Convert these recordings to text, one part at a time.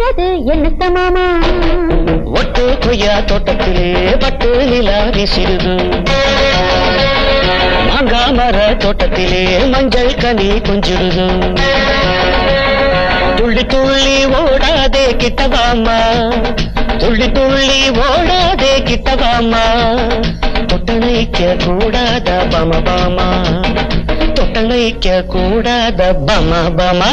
இருக்கிறது என்னத்த மாமா ஒட்டு கொய்யா தோட்டத்திலே பட்டு நிலா வீசிடுது மாங்காய் மர தோட்டத்திலே மஞ்சள் கனி கொஞ்சிடுது துள்ளி துள்ளி ஓடாதே கிட்டவாமா துள்ளி துள்ளி ஓடாதே கிட்டவாமா தொட்டணைக்க கூடாத பம பாமா தொட்டணைக்க கூடாத பம பமா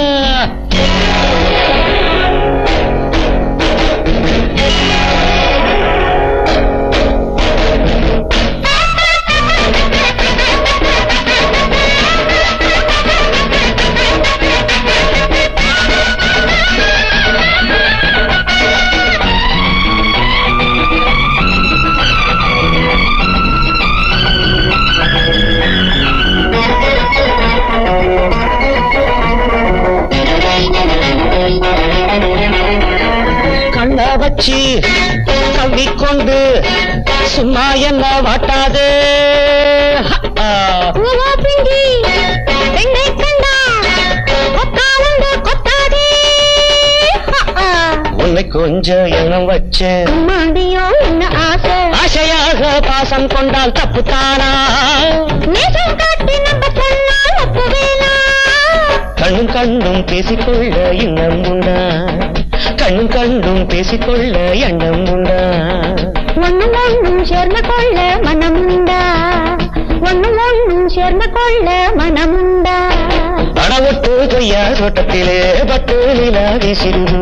கண்ண வச்சு கவ்விக்கொண்டு சும்மா என்ன வாட்டாதே ஆ. பூவா பிண்டி பெண்ணை கண்டா கொத்தாவுண்டு கொத்தாதே ஆ, ஆ. உன்னை கொஞ்சம் எண்ணம் வச்சு அம்மாடியோ என்ன ஆசை ஆசையாக பாசம் கொண்டால் தப்புத்தானா நேசம் காட்டி நம்ப சொன்னால் ஒப்புவேனா கண்ணும் கண்ணும் பேசிக்கொள்ள எண்ணம் உண்டா கண்ணும் கண்ணும் பேசிக்கொள்ள எண்ணம் உண்டா ஒண்ணும் ஒண்ணும் சேர்ந்து கொள்ள மனமுண்டா ஒண்ணும் ஒண்ணும் சேர்ந்து கொள்ள மனமுண்டா அடவொட்டு கொய்யா தோட்டத்திலே பட்டு நிலா வீசிடுது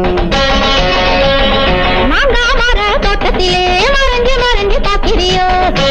மாங்கா மர தோட்டத்திலே மறைஞ்சு மறைஞ்சு பாக்கிறியோ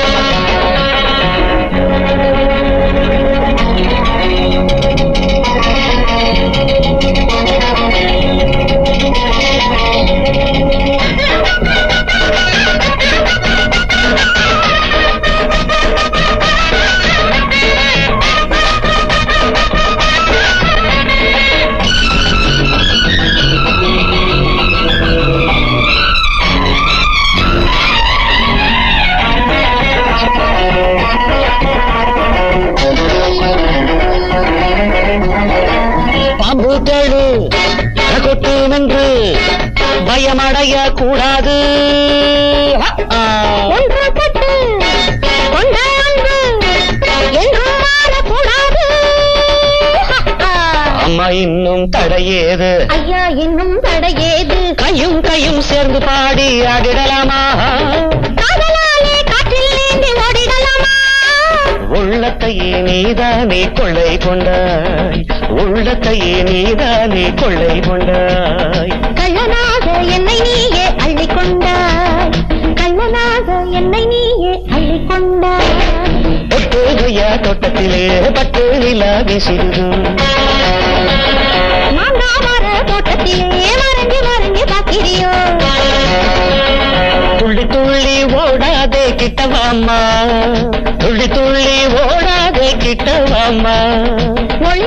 பாம்பு தேடு கொட்டும் என்று பயமடைய கூடாது ஆ. ஒன்று பட்டு கொண்ட அன்பு என்றும் மாறக்கூடாது அம்மா இன்னும் தடையேது ஐயா இன்னும் தடையேது கையும் கையும் சேர்ந்து பாடி ஆடிடலாமா காதலாலே காற்றில் நீந்தி ஓடிடலாமா உள்ளத்தையே நீதானே கொள்ளை கொண்டாய் உள்ளத்தையே நீதானே கொள்ளை கொண்டாய் கள்ளனாக என்னை நீயே அள்ளிக் கொண்டாய் கள்ளனாக என்னை நீயே அள்ளிக் கொண்டாய் ஒட்டு கொய்யா தோட்டத்திலே பட்டு நிலா வீசிடுது மாங்கா மர தோட்டத்திலே மறைஞ்சு மறைஞ்சு பாக்கிறியோ துள்ளி துள்ளி ஓடாதே கிட்டவாமா துள்ளி துள்ளி ஓடாதே கிட்டவாமா ஒள்ள